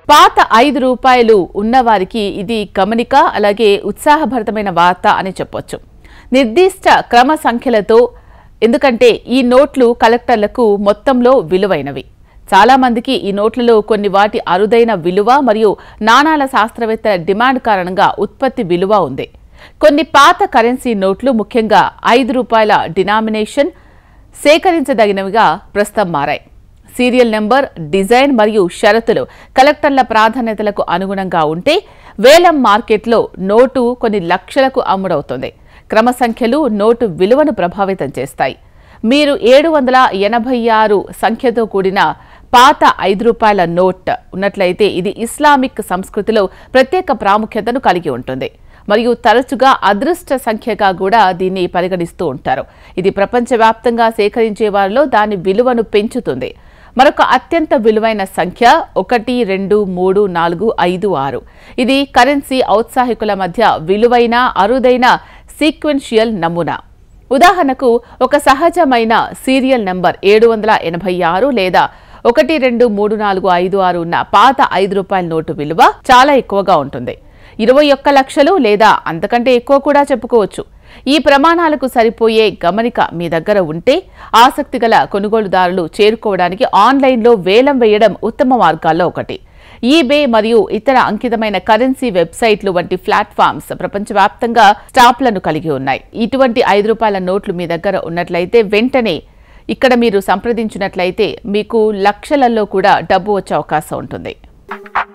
పాత ఐదు రూపాయలు ఉన్నవారికి ఇది గమనిక అలాగే ఉత్సాహభరితమైన వార్త అని చెప్పొచ్చు నిర్దిష్ట క్రమ సంఖ్యలతో ఎందుకంటే ఈ నోట్లు కలెక్టర్లకు మొత్తంలో విలువైనవి చాలా మందికి ఈ నోట్లలో కొన్ని వాటి అరుదైన విలువ మరియు నాణాల శాస్త్రవేత్తల డిమాండ్ కారణంగా ఉత్పత్తి విలువ ఉంది కొన్ని పాత కరెన్సీ నోట్లు ముఖ్యంగా ఐదు రూపాయల డినామినేషన్ సేకరించదగినవిగా ప్రస్తుతం మారాయి సీరియల్ నెంబర్ డిజైన్ మరియు షరతులు కలెక్టర్ల ప్రాధాన్యతలకు అనుగుణంగా ఉంటే వేలం మార్కెట్లో నోటు కొన్ని లక్షలకు అమ్ముడవుతుంది క్రమ సంఖ్యలు నోటు విలువను ప్రభావితం చేస్తాయి మీరు ఏడు వందల ఎనభై ఆరు సంఖ్యతో కూడిన పాత ఐదు రూపాయల నోట్ ఉన్నట్లయితే ఇది ఇస్లామిక్ సంస్కృతిలో ప్రత్యేక ప్రాముఖ్యతను కలిగి ఉంటుంది మరియు తరచుగా అదృష్ట సంఖ్యగా కూడా దీన్ని పరిగణిస్తూ ఉంటారు ఇది ప్రపంచవ్యాప్తంగా సేకరించే వారిలో దాని విలువను పెంచుతుంది మరొక అత్యంత విలువైన సంఖ్య ఒకటి రెండు మూడు నాలుగు ఐదు ఆరు ఇది కరెన్సీ ఔత్సాహికుల మధ్య విలువైన అరుదైన సీక్వెన్షియల్ నమూనా ఉదాహరణకు ఒక సహజమైన సీరియల్ నంబర్ ఏడు వందల ఎనభై ఆరు లేదా ఒకటి రెండు మూడు నాలుగు ఐదు ఆరు ఉన్న పాత ఐదు రూపాయల నోటు విలువ చాలా ఎక్కువగా ఉంటుంది ఇరవై ఒక్క లక్షలు లేదా అంతకంటే ఎక్కువ కూడా చెప్పుకోవచ్చు ఈ ప్రమాణాలకు సరిపోయే గమనిక మీ దగ్గర ఉంటే ఆసక్తిగల కొనుగోలుదారులు చేరుకోవడానికి ఆన్లైన్లో వేలం వేయడం ఉత్తమ మార్గాల్లో ఒకటి ఈబే మరియు ఇతర అంకితమైన కరెన్సీ వెబ్సైట్లు వంటి ప్లాట్ఫామ్స్ ప్రపంచవ్యాప్తంగా స్టాప్లను కలిగి ఉన్నాయి ఇటువంటి ఐదు రూపాయల నోట్లు మీ దగ్గర ఉన్నట్లయితే వెంటనే ఇక్కడ మీరు సంప్రదించినట్లయితే మీకు లక్షలలో కూడా డబ్బు వచ్చే అవకాశం ఉంటుంది